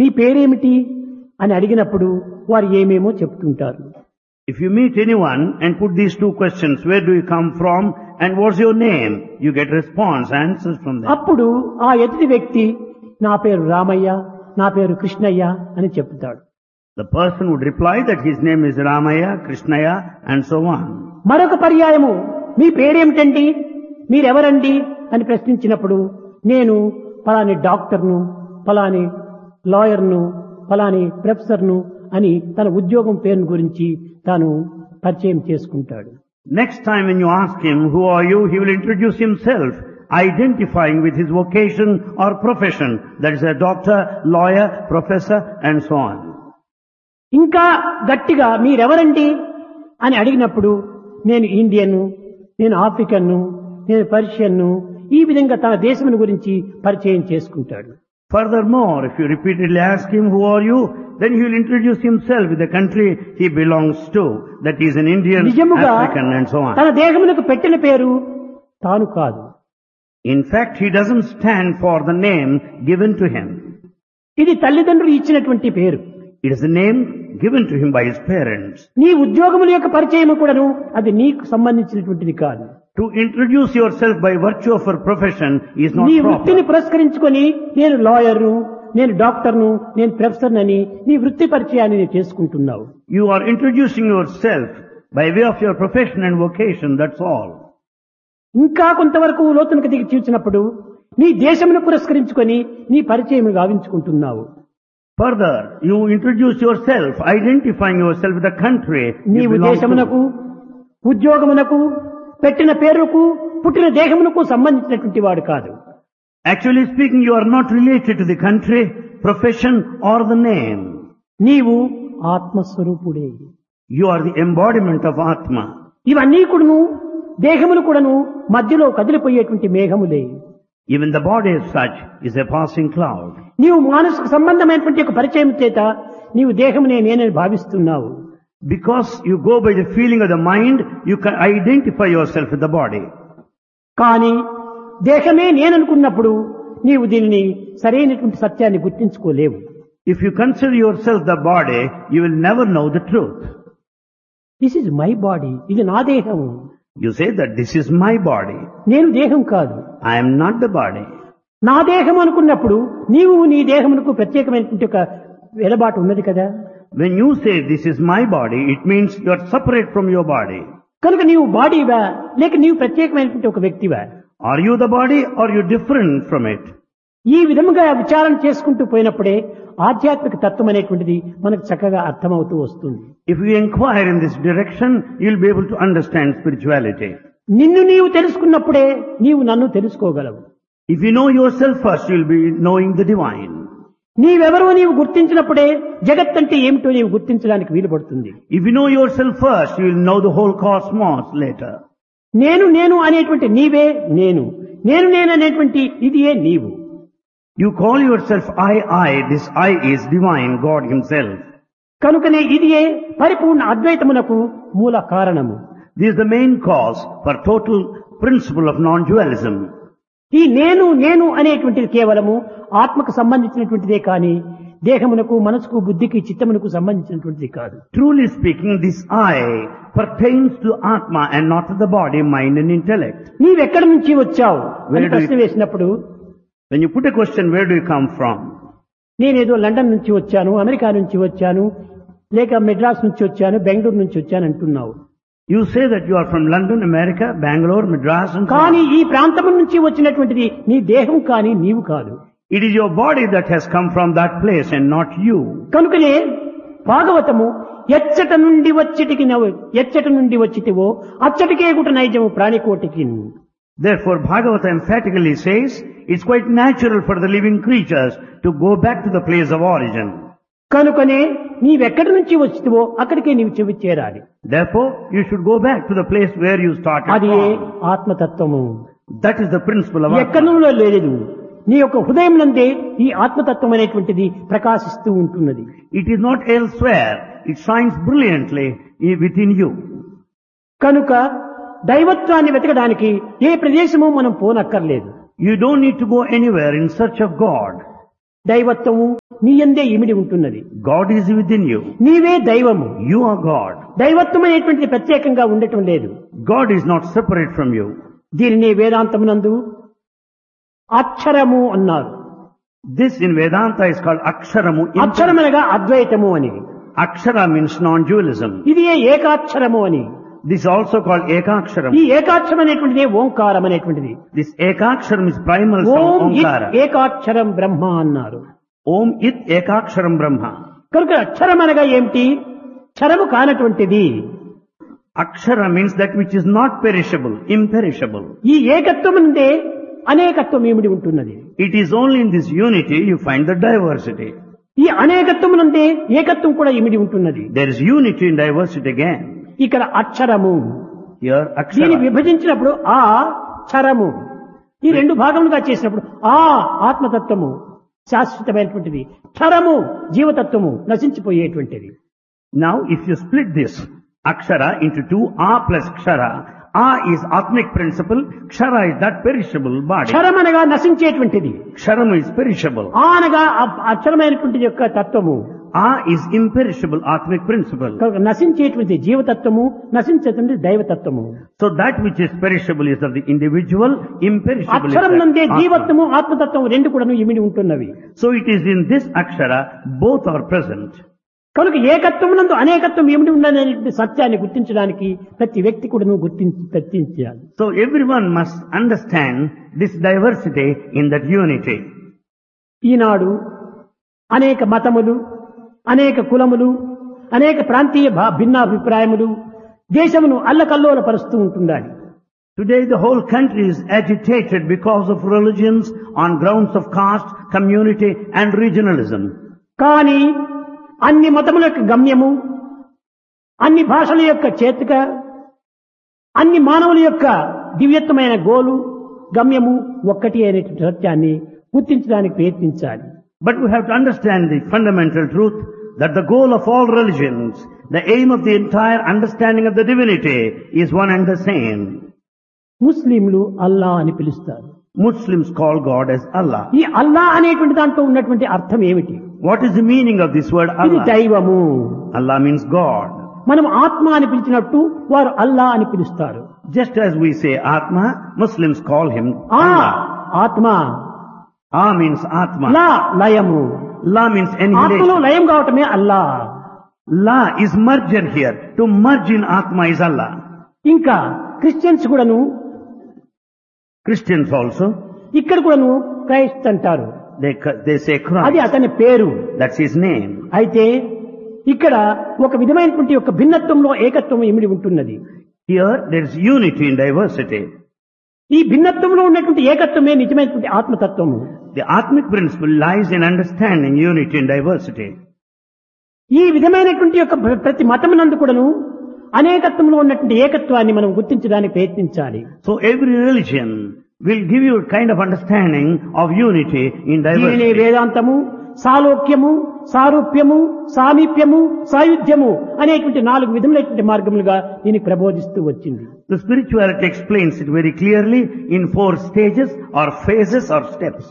నీ పేరేమిటి అని అడిగినప్పుడు వారు ఏమేమో చెప్తుంటారు If you meet anyone and put these two questions, where do you come from and what's your name? You get response, answers from them. అప్పుడు ఆ ఎదుటి వ్యక్తి నా పేరు రామయ్య నా పేరు కృష్ణయ్య అని చెప్తాడు The person would reply that his name is Ramaya, Krishnaya and so on. మరొక పర్యాయము మీ పేరేమిటండి మీరెవరండి అని ప్రశ్నించినప్పుడు నేను ఫలాని డాక్టర్ను ఫలాని లాయర్ను ఫలాని ప్రొఫెసర్ను అని తన ఉద్యోగం పేరు గురించి తాను పరిచయం చేసుకుంటాడు Next time when you ask him, who are you, he will introduce himself, identifying with his vocation or profession. That is a doctor, lawyer, professor and so on. ఇంకా గట్టిగా మీరెవరండి అని అడిగినప్పుడు నేను ఇండియన్ను నేను ఆఫ్రికన్ను నేను పర్షియన్ను ఈ విధంగా తన దేశమును గురించి పరిచయం చేసుకుంటాడు Furthermore, if you repeatedly ask him, who are you, then he will introduce himself with the country he belongs to. That he is an Indian, నిజముగా African and so on. తన దేహమునకు పెట్టిన పేరు తాను కాదు In fact, he doesn't stand for the name given to him. ఇది తల్లిదండ్రులు ఇచ్చినటువంటి పేరు It is a name given to him by his parents. నీ ఉద్యోగముల యొక్క పరిచయం కూడాను అది నీకు సంబంధించినటువంటిది కాదు To introduce yourself by virtue of your profession is not నీ వృత్తిని proper. పురస్కరించుకొని నేను లాయర్ను నేను డాక్టర్ను నేను ప్రొఫెసర్ అని నీ వృత్తి పరిచయాన్ని నీవు చేసుకుంటున్నావు You are introducing yourself by way of your profession and vocation, that's all. ఇంకా కొంతవరకు లోతునికి దిగి చూసినప్పుడు నీ దేశమును పురస్కరించుకొని నీ పరిచయం గావించుకుంటున్నావు Further, you introduce yourself, identifying yourself with the country you నీవు belong దేశమునకు to. ఉద్యోగమునకు పెట్టిన పేరుకు పుట్టిన దేహమునకు సంబంధించినటువంటి వాడు కాదు Actually speaking, you are not related to the country, profession or the name. నీవు ఆత్మస్వరూపుడే You are the embodiment of Atma. ఇవన్నీ కూడాను దేహములు కూడాను మధ్యలో కదిలిపోయేటువంటి మేఘములే Even the body as such is a passing cloud. నీవు మానసిక సంబంధమైనటువంటి ఒక పరిచయం చేత నీవు దేహమునే నేనని భావిస్తున్నావు Because you go by the feeling of the mind, you can identify yourself with the body. కానీ దేహమే నేననుకున్నప్పుడు నీవు దీనిని సరైనటువంటి సత్యాన్ని గుర్తించుకోలేవు If you consider yourself the body, you will never know the truth. This is my body ఇది నా దేహము You say that this is my body. నేను దేహం కాదు I am not the body. నా దేహం అనుకున్నప్పుడు నీవు నీ దేహమునకు ప్రత్యేకమైనటువంటి ఒక వెలబాటు ఉన్నది కదా When you say this is my body, it means you are separate from your body. కనుక నీవు బాడీవా లేక నీవు ప్రత్యేకమైనటువంటి ఒక వ్యక్తివా Are you the body or you different from it? ఈ విధముగా విచారణ చేసుకుంటూ పోయినప్పుడే ఆధ్యాత్మిక తత్వం అనేటువంటిది మనకు చక్కగా అర్థమవుతూ వస్తుంది If you inquire in this direction, you'll be able to understand spirituality. నిన్ను నీవు తెలుసుకున్నప్పుడే నీవు నన్ను తెలుసుకోగలవు If you know yourself first, you'll be knowing the divine. నీవెవరో నీవు గుర్తించినప్పుడే జగత్ అంటే ఏమిటో నీవు గుర్తించడానికి వీలు పడుతుంది If you know yourself first, you will know the whole cosmos later. నేను నేను అనేటువంటి నీవే నేను నేను నేను అనేటువంటి ఇదియే నీవు You call yourself I, I. This I is divine, God himself. కనుకనే ఇదియే పరిపూర్ణ అద్వైతమునకు మూల కారణము This is the main cause for total principle of non-dualism. ఈ నేను నేను అనేటువంటిది కేవలము ఆత్మకు సంబంధించినటువంటిదే కానీ దేహమునకు మనసుకు బుద్ధికి చిత్తమునకు సంబంధించినటువంటిది కాదు Truly speaking, this I pertains to Atma and not to the body, mind and intellect. నీవెక్కడి నుంచి వచ్చావు అని Where do you- ప్రశ్న వేసినప్పుడు When you put a question, where do you come from? నేనేదో లండన్ నుంచి వచ్చాను అమెరికా నుంచి వచ్చాను లేక మెడ్రాస్ నుంచి వచ్చాను బెంగళూరు నుంచి వచ్చాను అంటున్నావు You say that you are from London, America, Bangalore, Madras and so కానీ on. ఈ ప్రాంతం నుంచి వచ్చినటువంటిది నీ దేహం కానీ నీవు కాదు It is your body that has come from that place and not you. కనుకనే భాగవతము ఎచ్చట నుండి వచ్చటికి నవ్వు ఎచ్చట నుండి వచ్చితివో అచ్చటికే గుట నైజము ప్రాణికోటికి Therefore, Bhagavata emphatically says, it's quite natural for the living creatures to go back to the place of origin. కనుకనే నీవెక్కడి నుంచి వచ్చితివో అక్కడికే నీవు చెవి చేరాలి Therefore, you should go back to the place where you started అది from. ఆత్మతత్వము That is the principle of Atma. ఎక్కడో లేదు నీ యొక్క హృదయం నందే ఈ ఆత్మతత్వం అనేటువంటిది ప్రకాశిస్తూ ఉంటున్నది It is not elsewhere. It shines brilliantly i- within you. కనుక దైవత్వాన్ని వెతకడానికి ఏ ప్రదేశము మనం పోనక్కర్లేదు You don't need to go anywhere in search of God. దైవత్వము నీ ఎందే ఇమిడి ఉంటున్నది God is within you. నీవే దైవము You are God. దైవత్వం అనేటువంటిది ప్రత్యేకంగా ఉండటం లేదు God is not separate from you. దీనిని వేదాంతమునందు అక్షరము అన్నారు This in Vedanta is called Aksharamu. అక్షరం అనగా అద్వైతము అని Akshara means non-dualism. ఇది ఏ ఏకాక్షరము అని This is also called Ekaksharam. ఈ ఏకాక్షరం అనేటువంటిది ఓంకారం అనేటువంటిది This Ekaksharam is primal Om from ఇత్ Omkara. ఏకాక్షరం బ్రహ్మ అన్నారు Om it Ekaksharam Brahma. కనుక అక్షరం అనగా ఏమిటి క్షరము కానటువంటిది Akshara means that which is not perishable, imperishable. ఈ ఏకత్వం నుండే అనేకత్వం ఏమిడి ఉంటున్నది It is only in this unity you find the diversity. ఈ అనేకత్వం నుండే ఏకత్వం కూడా ఇమిడి ఉంటున్నది There is unity in diversity again. ఇక్కడ అక్షరము Here దీన్ని Akshara. విభజించినప్పుడు ఆ క్షరము ఈ రెండు భాగములుగా చేసినప్పుడు ఆ ఆత్మతత్వము శాశ్వతమైనటువంటిది క్షరము జీవతత్వము నశించిపోయేటువంటిది Now if you split this Akshara into two, A plus Kshara, A is Atmic principle, Kshara is that perishable body. క్షరం అనగా నశించేటువంటిది Ksharam is perishable. ఆ అనగా అ- అక్షరమైనటువంటి యొక్క తత్వము A is imperishable Atmic principle. కనుక నశించేటువంటి జీవతత్వము నశించేటువంటి దైవతత్వము So that which is perishable is of the individual, imperishable is అక్షరం నందే that Atma. జీవత్వము ఆత్మతత్వం రెండు కూడాను ఇమిడి ఉంటున్నవి So it is in this Akshara, both are present. కనుక ఏకత్వం నందు అనేకత్వం ఏమిటి ఉన్నదనేటువంటి సత్యాన్ని గుర్తించడానికి ప్రతి వ్యక్తి కూడాను గుర్తించి గుర్తించాలి So everyone must understand this diversity in that unity. ఈనాడు అనేక మతములు అనేక కులములు అనేక ప్రాంతీయ భా- భిన్నాభిప్రాయములు దేశమును అల్లకల్లోల పరుస్తూ ఉంటున్నాయి Today the whole country is agitated because of religions on grounds of caste, community and regionalism. కానీ అన్ని మతముల యొక్క గమ్యము అన్ని భాషల యొక్క చేతిక అన్ని మానవుల యొక్క దివ్యత్వమైన గోలు గమ్యము ఒక్కటి అనేటువంటి సత్యాన్ని గుర్తించడానికి ప్రయత్నించాలి But we have to understand the fundamental truth that the goal of all religions, the aim of the entire understanding of the divinity is one and the same. ముస్లింలు అల్లా అని పిలుస్తారు Muslims call God as Allah. ఈ అల్లా అనేటువంటి దాంట్లో ఉన్నటువంటి అర్థం ఏమిటి What is the meaning of this word ఇది Allah? దైవము Allah means God. మనం ఆత్మ అని పిలిచినట్టు వారు అల్లా అని పిలుస్తారు Just as we say Atma, Muslims call him ఆ Allah. ఆత్మ A means Atma. లా లయము La means ఆత్మలో annihilation. లయం కావటమే Allah La is merger here. To merge in Atma is Allah. ఇంకా క్రిస్టియన్స్ కూడాను Christians also, ఇక్కడ కూడాను క్రైస్ట్ అంటారు they, c- they say అది Christ. అతని పేరు That's his name. అయితే ఇక్కడ ఒక విధమైనటువంటి ఒక భిన్నత్వంలో ఏకత్వం ఇమిడి ఉంటున్నది Here there is unity in diversity. ఈ భిన్నత్వంలో ఉన్నటువంటి ఏకత్వమే నిజమైనటువంటి ఆత్మతత్వము The Atmic principle lies in understanding unity in diversity. ఈ విధమైనటువంటి యొక్క ప్ర- ప్రతి మతమునందు కూడాను అనేకత్వంలో ఉన్నటువంటి ఏకత్వాన్ని మనం గుర్తించడానికి ప్రయత్నించాలి So every religion will give you a kind of understanding of unity in దీనిని diversity. వేదాంతము సాలోక్యము సారూప్యము సామీప్యము సాయుధ్యము అనేటువంటి నాలుగు విధములైనటువంటి మార్గములుగా దీన్ని ప్రబోధిస్తూ వచ్చింది The spirituality explains it very clearly in four stages or phases or steps.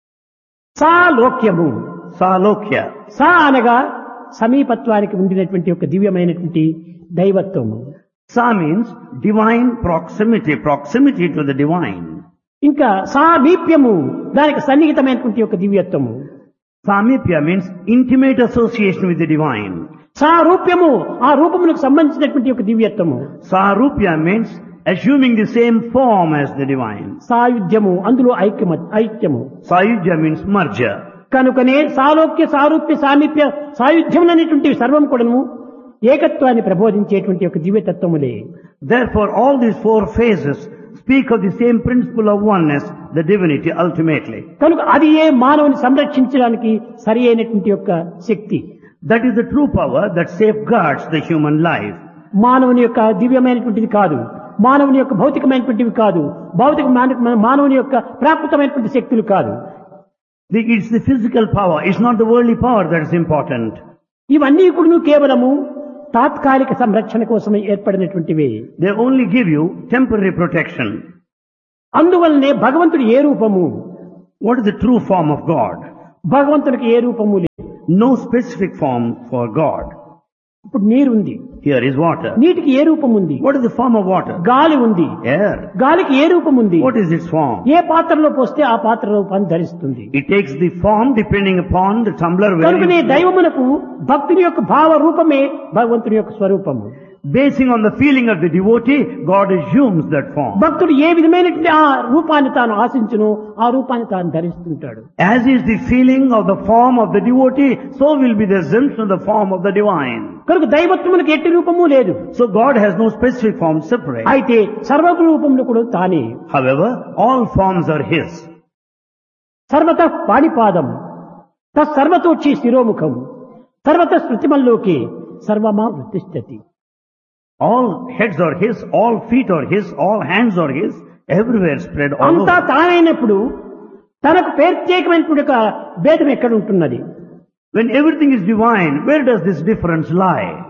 సాలోక్యము Salokya. సా అనగా సమీపత్వానికి ఉండినటువంటి ఒక దివ్యమైనటువంటి దైవత్వము Sa means divine proximity, proximity to the divine. ఇంకా సామీప్యము దానికి సన్నిహితమైనటువంటి ఒక దివ్యత్వము Samipya means intimate association with the divine. సారూప్యము ఆ రూపములకు సంబంధించినటువంటి ఒక దివ్యత్వము Sarupya means assuming the same form as the divine. సాయుధ్యము అందులో ఐక్యమ ఐక్యము Sayujya means merger. కనుకనే సాలోక్య సారూప్య సామీప్య సాయుధ్యం అనేటువంటి సర్వం కూడాను ఏకత్వాన్ని ప్రబోధించేటువంటి ఒక దివ్యతత్వములే Therefore all these four phases speak of the same principle of oneness, the divinity ultimately. కనుక అది ఏ మానవుని సంరక్షించడానికి సరి అయినటువంటి యొక్క శక్తి That is the true power that safeguards the human life. మానవుని యొక్క దివ్యమైనటువంటిది కాదు మానవుని యొక్క భౌతికమైనటువంటివి కాదు భౌతిక మాన- మానవుని యొక్క ప్రాకృతమైనటువంటి శక్తులు కాదు The, it's the physical power, it's not the worldly power that is important. ఇవన్నీ కూడా కేవలము తాత్కాలిక సంరక్షణ కోసం ఏర్పడినటువంటివే They only give you temporary protection. అందువల్లనే భగవంతుడు ఏ రూపము What is the true form of God? భగవంతునికి ఏ రూపము లేదు No specific form for God. ఇప్పుడు నీరు ఉంది Here is water. నీటికి ఏ రూపం ఉంది What is the form of water? గాలి ఉంది Air. గాలికి ఏ రూపం ఉంది What is its form? ఏ పాత్రలో పోస్తే ఆ పాత్ర రూపాన్ని ధరిస్తుంది It takes the form depending upon the tumbler where కనుకనే you, దైవమునకు భక్తుని యొక్క భావ రూపమే భగవంతుని యొక్క స్వరూపము basing on the feeling of the devotee, God assumes that form. భక్తుడు ఏ విధమైనటువంటి ఆ రూపాన్ని తాను ఆశించును ఆ రూపాన్ని తాను ధరిస్తుంటాడు As is the feeling of the form of the devotee, so will be the assumption of the form of the divine. కనుక దైవత్వమునకు ఎట్టి రూపము లేదు So God has no specific form separate. అయితే సర్వ రూపంలో కూడా తానే However, all forms are His. సర్వత పాణిపాదం తత్సర్వతోక్షి శిరోముఖం సర్వత స్మృతిమల్లోకి సర్వమా వృత్తిష్టతి All heads are His, all feet are His, all hands are His, everywhere spread all అంతా over. తానైనప్పుడు తనకు ప్రత్యేకమైనటువంటి ఒక భేదం ఎక్కడ ఉంటున్నది When everything is divine, where does this difference lie?